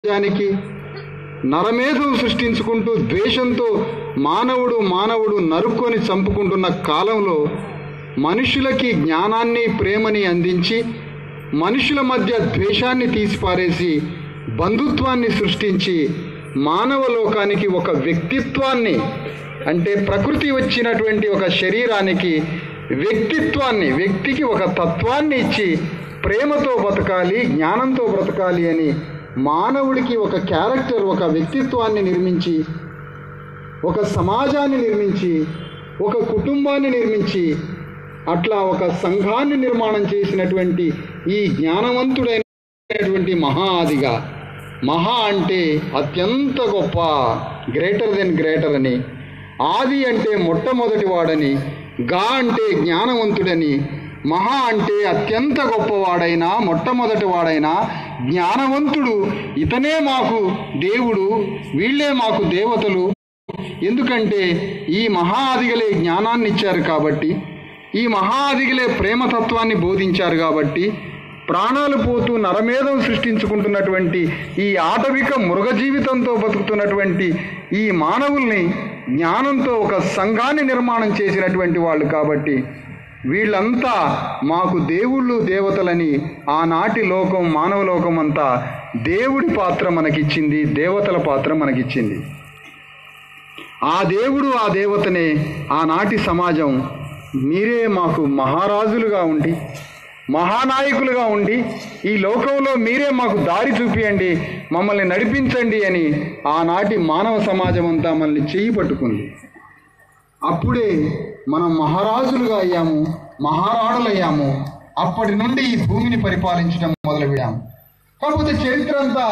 సమాజానికి నరమేధం సృష్టించుకుంటూ ద్వేషంతో మానవుడు మానవుడు నరుక్కొని చంపుకుంటున్న కాలంలో మనుషులకి జ్ఞానాన్ని ప్రేమని అందించి మనుషుల మధ్య ద్వేషాన్ని తీసిపారేసి బంధుత్వాన్ని సృష్టించి మానవ లోకానికి ఒక వ్యక్తిత్వాన్ని అంటే ప్రకృతి వచ్చినటువంటి ఒక శరీరానికి వ్యక్తిత్వాన్ని వ్యక్తికి ఒక తత్వాన్ని ఇచ్చి ప్రేమతో బతకాలి జ్ఞానంతో బ్రతకాలి అని మానవుడికి ఒక క్యారెక్టర్ ఒక వ్యక్తిత్వాన్ని నిర్మించి ఒక సమాజాన్ని నిర్మించి ఒక కుటుంబాన్ని నిర్మించి అట్లా ఒక సంఘాన్ని నిర్మాణం చేసినటువంటి ఈ జ్ఞానవంతుడైనటువంటి మహా ఆదిగా మహా అంటే అత్యంత గొప్ప గ్రేటర్ దెన్ గ్రేటర్ అని ఆది అంటే మొట్టమొదటి వాడని గా అంటే జ్ఞానవంతుడని మహా అంటే అత్యంత గొప్పవాడైనా మొట్టమొదటి వాడైనా జ్ఞానవంతుడు ఇతనే మాకు దేవుడు వీళ్ళే మాకు దేవతలు ఎందుకంటే ఈ మహా ఆదిగలే జ్ఞానాన్ని ఇచ్చారు కాబట్టి ఈ మహా ఆదిగలే ప్రేమతత్వాన్ని బోధించారు కాబట్టి ప్రాణాలు పోతూ నరమేధం సృష్టించుకుంటున్నటువంటి ఈ ఆటవిక మృగ జీవితంతో బతుకుతున్నటువంటి ఈ మానవుల్ని జ్ఞానంతో ఒక సంఘాన్ని నిర్మాణం చేసినటువంటి వాళ్ళు కాబట్టి వీళ్ళంతా మాకు దేవుళ్ళు దేవతలని ఆనాటి లోకం మానవ లోకం అంతా దేవుడి పాత్ర మనకిచ్చింది దేవతల పాత్ర మనకిచ్చింది ఆ దేవుడు ఆ దేవతనే ఆనాటి సమాజం మీరే మాకు మహారాజులుగా ఉండి మహానాయకులుగా ఉండి ఈ లోకంలో మీరే మాకు దారి చూపియండి మమ్మల్ని నడిపించండి అని ఆనాటి మానవ సమాజం అంతా మనల్ని చేయి పట్టుకుంది అప్పుడే మనం మహారాజులుగా అయ్యాము మహారాణులయ్యాము అప్పటి నుండి ఈ భూమిని పరిపాలించడం మొదలుపెట్టాము కాకపోతే చరిత్ర అంతా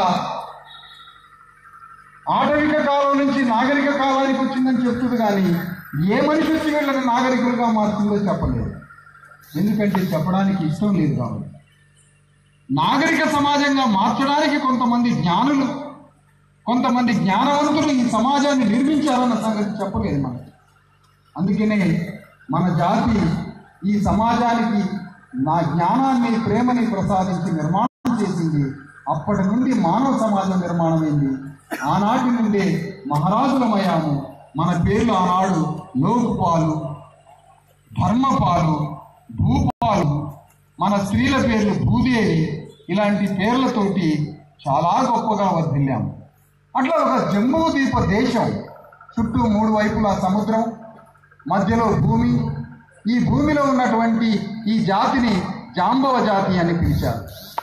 ఆటవిక కాలం నుంచి నాగరిక కాలానికి వచ్చిందని చెప్తుంది కానీ ఏ మనిషి వచ్చి వీళ్ళని నాగరికులుగా మార్చిందో చెప్పలేదు ఎందుకంటే చెప్పడానికి ఇష్టం లేదు కాబట్టి నాగరిక సమాజంగా మార్చడానికి కొంతమంది జ్ఞానులు కొంతమంది జ్ఞానవంతులు ఈ సమాజాన్ని నిర్మించారన్న సంగతి చెప్పలేదు మనకి అందుకనే మన జాతి ఈ సమాజానికి నా జ్ఞానాన్ని ప్రేమని ప్రసాదించి నిర్మాణం చేసింది అప్పటి నుండి మానవ సమాజం నిర్మాణమైంది ఆనాటి నుండే మహారాజులమయ్యాము మన పేర్లు ఆనాడు లోకుపాలు ధర్మపాలు భూపాలు మన స్త్రీల పేర్లు భూదేవి ఇలాంటి పేర్లతోటి చాలా గొప్పగా వర్ధిల్లాము అట్లా ఒక జమ్మూ ద్వీప దేశం చుట్టూ మూడు వైపులా సముద్రం మధ్యలో భూమి ఈ భూమిలో ఉన్నటువంటి ఈ జాతిని జాంబవ జాతి అని పిలిచారు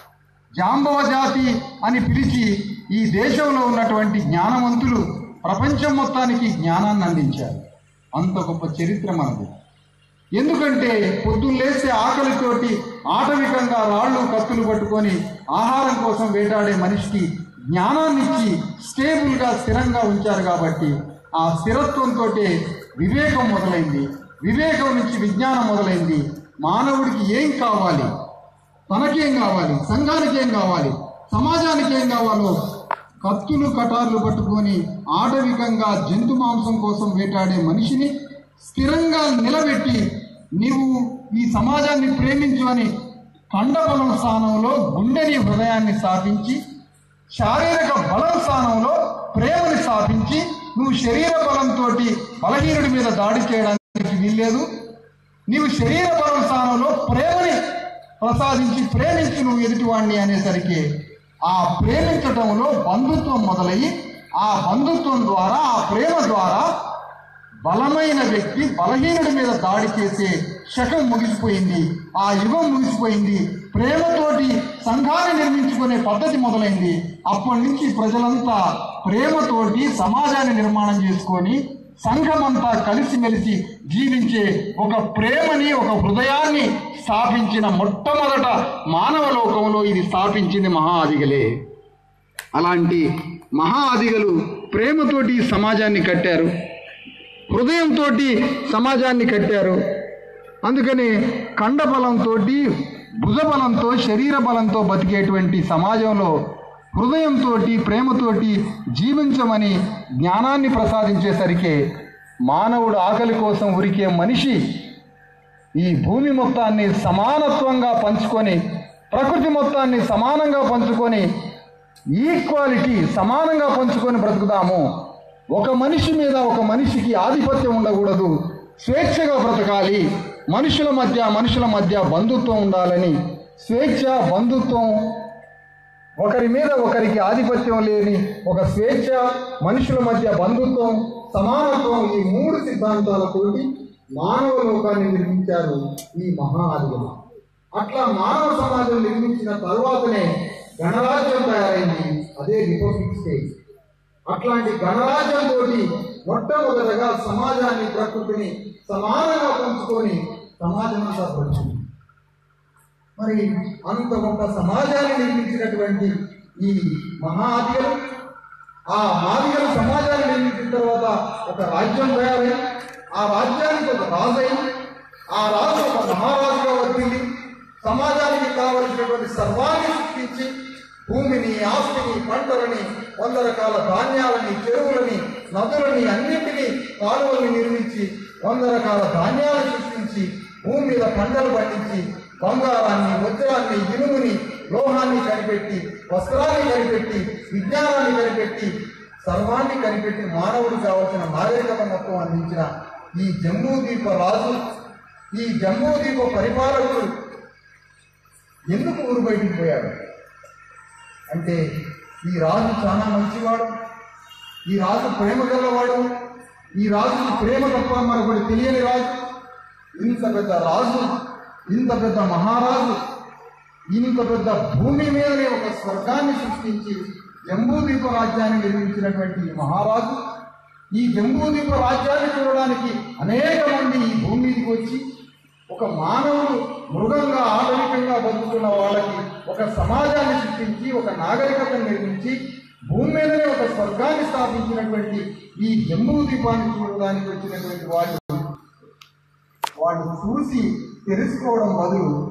జాంబవ జాతి అని పిలిచి ఈ దేశంలో ఉన్నటువంటి జ్ఞానవంతులు ప్రపంచం మొత్తానికి జ్ఞానాన్ని అందించారు అంత గొప్ప చరిత్ర మనది ఎందుకంటే పొద్దున్న లేస్తే ఆకలితోటి ఆటవికంగా రాళ్ళు కత్తులు పట్టుకొని ఆహారం కోసం వేటాడే మనిషికి జ్ఞానాన్ని ఇచ్చి స్టేబుల్గా స్థిరంగా ఉంచారు కాబట్టి ఆ స్థిరత్వంతో వివేకం మొదలైంది వివేకం నుంచి విజ్ఞానం మొదలైంది మానవుడికి ఏం కావాలి తనకేం కావాలి సంఘానికి ఏం కావాలి సమాజానికి ఏం కావాలో కత్తులు కటార్లు పట్టుకొని ఆటవికంగా జంతు మాంసం కోసం వేటాడే మనిషిని స్థిరంగా నిలబెట్టి నీవు ఈ సమాజాన్ని ప్రేమించు అని కండబలం స్థానంలో గుండెని హృదయాన్ని స్థాపించి శారీరక బలం స్థానంలో ప్రేమని స్థాపించి నువ్వు శరీర బలంతో బలహీనుడి మీద దాడి చేయడానికి వీల్లేదు నీవు శరీర బలం స్థానంలో ప్రేమని ప్రసాదించి ప్రేమించి నువ్వు ఎదుటివాణ్ణి అనేసరికి ఆ ప్రేమించటంలో బంధుత్వం మొదలయ్యి ఆ బంధుత్వం ద్వారా ఆ ప్రేమ ద్వారా బలమైన వ్యక్తి బలహీనుడి మీద దాడి చేసే శకం ముగిసిపోయింది ఆ యుగం ముగిసిపోయింది ప్రేమతోటి సంఘాన్ని నిర్మించుకునే పద్ధతి మొదలైంది అప్పటి నుంచి ప్రజలంతా ప్రేమతోటి సమాజాన్ని నిర్మాణం చేసుకొని సంఘమంతా కలిసిమెలిసి జీవించే ఒక ప్రేమని ఒక హృదయాన్ని స్థాపించిన మొట్టమొదట మానవ లోకంలో ఇది స్థాపించింది మహా అదిగలే అలాంటి మహా అదిగలు ప్రేమతోటి సమాజాన్ని కట్టారు హృదయంతో సమాజాన్ని కట్టారు అందుకని కండబలంతో భుజబలంతో శరీర బలంతో బతికేటువంటి సమాజంలో హృదయంతో ప్రేమతోటి జీవించమని జ్ఞానాన్ని ప్రసాదించేసరికి మానవుడు ఆకలి కోసం ఉరికే మనిషి ఈ భూమి మొత్తాన్ని సమానత్వంగా పంచుకొని ప్రకృతి మొత్తాన్ని సమానంగా పంచుకొని ఈక్వాలిటీ సమానంగా పంచుకొని బ్రతుకుదాము ఒక మనిషి మీద ఒక మనిషికి ఆధిపత్యం ఉండకూడదు స్వేచ్ఛగా బ్రతకాలి మనుషుల మధ్య మనుషుల మధ్య బంధుత్వం ఉండాలని స్వేచ్ఛ బంధుత్వం ఒకరి మీద ఒకరికి ఆధిపత్యం లేని ఒక స్వేచ్ఛ మనుషుల మధ్య బంధుత్వం సమానత్వం ఈ మూడు సిద్ధాంతాలతోటి మానవ లోకాన్ని నిర్మించారు ఈ మహా ఆదిగలు అట్లా మానవ సమాజం నిర్మించిన తర్వాతనే గణరాజ్యం తయారైంది అదే రిపబ్లిక్ స్టేట్ అట్లాంటి గణరాజ్యంతో మొట్టమొదటగా సమాజాన్ని ప్రకృతిని సమానంగా పంచుకొని సమాజం అంతా వచ్చింది మరి అంత గొప్ప సమాజాన్ని నిర్మించినటువంటి ఈ మహా ఆదిగలు ఆ ఆదిగలు సమాజాన్ని నిర్మించిన తర్వాత ఒక రాజ్యం తయారై ఆ రాజ్యానికి ఒక రాజు అయి ఆ రాజు ఒక మహారాజుగా వచ్చింది సమాజానికి కావలసినటువంటి సర్వాన్ని సృష్టించి భూమిని ఆస్తిని పంటలని వంద రకాల ధాన్యాలని చెరువులని నదులని అన్నింటినీ కాలువల్ని నిర్మించి వంద రకాల ధాన్యాలను సృష్టించి భూమి మీద పంటలు పండించి బంగారాన్ని వజ్రాన్ని ఇనుముని లోహాన్ని కనిపెట్టి వస్త్రాన్ని కనిపెట్టి విజ్ఞానాన్ని కనిపెట్టి సర్వాన్ని కనిపెట్టి మానవుడు కావలసిన నాగరికత మొత్తం అందించిన ఈ జంబూద్వీప రాజు ఈ జంబూద్వీప పరిపాలకుడు ఎందుకు ఊరు బయటికి పోయాడు అంటే ఈ రాజు చాలా మంచివాడు ఈ రాజు ప్రేమ గలవాడు ఈ రాజుకి ప్రేమ తప్ప మరొకటి తెలియని రాజు ఇంత పెద్ద రాజు ఇంత పెద్ద మహారాజు ఇంత పెద్ద భూమి మీదనే ఒక స్వర్గాన్ని సృష్టించి జంబూద్వీప రాజ్యాన్ని నిర్మించినటువంటి ఈ మహారాజు ఈ జంబూద్వీప రాజ్యాన్ని చూడడానికి అనేక మంది ఈ భూమి మీదకి వచ్చి ఒక మానవుడు మృగంగా ఆధునికంగా బతుకుతున్న వాళ్ళకి ఒక సమాజాన్ని సృష్టించి ఒక నాగరికతను నిర్మించి భూమి మీదనే ఒక స్వర్గాన్ని స్థాపించినటువంటి ఈ జంబూ ద్వీపాన్ని చూడడానికి వచ్చినటువంటి వాళ్ళు వాళ్ళు చూసి తెలుసుకోవడం బదులు